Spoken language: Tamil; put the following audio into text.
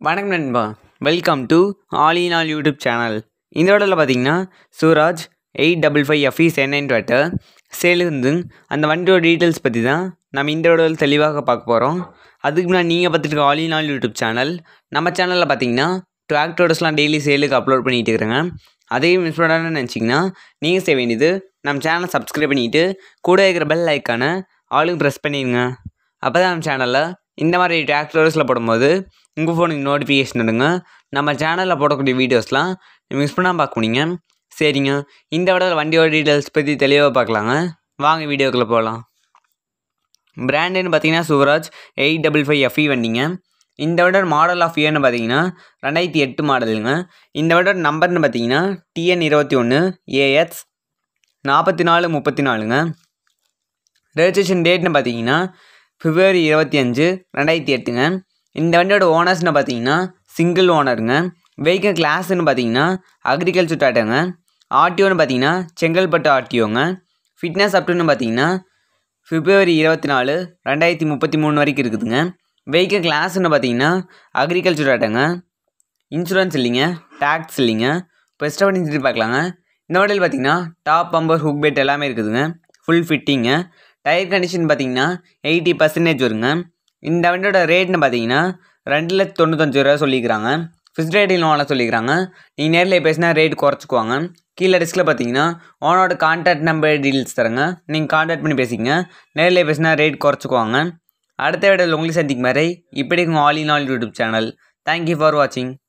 வணக்கம் நண்பா welcome to all in all YouTube channel இந்த இடத்துல பார்த்தீங்கன்னா Swaraj eight double five FE seven nine டுவெட்டர் சேலுந்து அந்த வண்டியோட டீட்டெயில்ஸ் பற்றி தான் நம்ம இந்த இடத்துல தெளிவாக பார்க்க போகிறோம் அதுக்கு முன்னாடி நீங்கள் பார்த்துட்டு இருக்க all in all YouTube channel நம்ம சேனலில் பார்த்தீங்கன்னா டிராக்டர்ஸ்லாம் டெய்லி சேலுக்கு அப்லோட் பண்ணிகிட்டு இருக்கிறேங்க அதையும் மிஸ் பண்ணான்னு நினச்சிங்கன்னா நீங்கள் செய்ய வேண்டியது நம்ம சேனலை சப்ஸ்கிரைப் பண்ணிவிட்டு கூட இருக்கிற பெல் ஐக்கானை ஆளுக்கு ப்ரெஸ் பண்ணிடுங்க அப்போ தான் நம்ம சேனலில் இந்த மாதிரி டிராக்டர்ஸில் போடும்போது உங்கள் ஃபோனுக்கு நோட்டிஃபிகேஷன் எடுங்க நம்ம சேனலில் போடக்கூடிய வீடியோஸ்லாம் மிஸ் பண்ணாமல் பார்க்க முடியுங்க சரிங்க இந்த விட வண்டியோட டீட்டெயில்ஸ் பற்றி தெளிவாக பார்க்கலாங்க வாங்க வீடியோக்குள்ளே போகலாம் பிராண்டுன்னு பார்த்தீங்கன்னா Swaraj eight double five FE வண்டிங்க இந்த விட மாடல் ஆஃப் இயர்னு பார்த்தீங்கன்னா ரெண்டாயிரத்தி எட்டு மாடலுங்க இந்த விட நம்பர்னு பார்த்தீங்கன்னா டிஎன் இருபத்தி ஒன்று ஏஎஸ் நாற்பத்தி நாலு முப்பத்தி நாலுங்க ரெஜிஸ்ட்ரேஷன் டேட்னு பார்த்தீங்கன்னா பிப்ரவரி இருபத்தி அஞ்சு ரெண்டாயிரத்தி எட்டுங்க இந்த வண்டியோட ஓனர்ஸ்னு பார்த்தீங்கன்னா சிங்கிள் ஓனருங்க வெஹிக்கல் கிளாஸ்னு பார்த்தீங்கன்னா அக்ரிகல்ச்சர் டாட்டாங்க ஆர்டிஓன்னு பார்த்தீங்கன்னா செங்கல்பட்டு ஆர்டிஓங்க ஃபிட்னஸ் அப்டுன்னு பார்த்தீங்கன்னா பிப்ரவரி இருபத்தி நாலு ரெண்டாயிரத்தி முப்பத்தி மூணு வரைக்கும் இருக்குதுங்க வெஹிக்கல் கிளாஸ்னு பார்த்தீங்கன்னா அக்ரிகல்ச்சர் டாட்டாங்க இன்சூரன்ஸ் இல்லைங்க டேக்ஸ் இல்லைங்க பெஸ்ட்டாக பண்ணி சொல்லி பார்க்கலாங்க இந்த மாடல் பார்த்தீங்கன்னா டாப் பம்பர் ஹுக் பெட் எல்லாமே இருக்குதுங்க ஃபுல் ஃபிட்டிங்க டயர் கண்டிஷன் பார்த்தீங்கன்னா எயிட்டி பர்சன்டேஜ் வருங்க இந்த வண்டியோட ரேட்னு பார்த்தீங்கன்னா ரெண்டு லட்சத்து தொண்ணூத்தஞ்சு ரூபா சொல்லிக்கிறாங்க ஃபிக்ஸ் ரேட்டில் ஓனர் சொல்லிக்கிறாங்க நீங்கள் நேரில் பேசினா ரேட் குறைச்சிக்குவாங்க கீழே டிஸ்கில் பார்த்தீங்கன்னா ஓனரோட கான்டாக்ட் நம்பர் டீட்டெயில்ஸ் தரங்க நீங்கள் கான்டாக்ட் பண்ணி பேசிக்கங்க நேரில் பேசினா ரேட் குறைச்சிக்குவாங்க அடுத்த வீடியோவில் உங்களுக்கு சந்திக்கும் வரை இப்படி உங்கள் all in all YouTube channel thank you for வாட்சிங்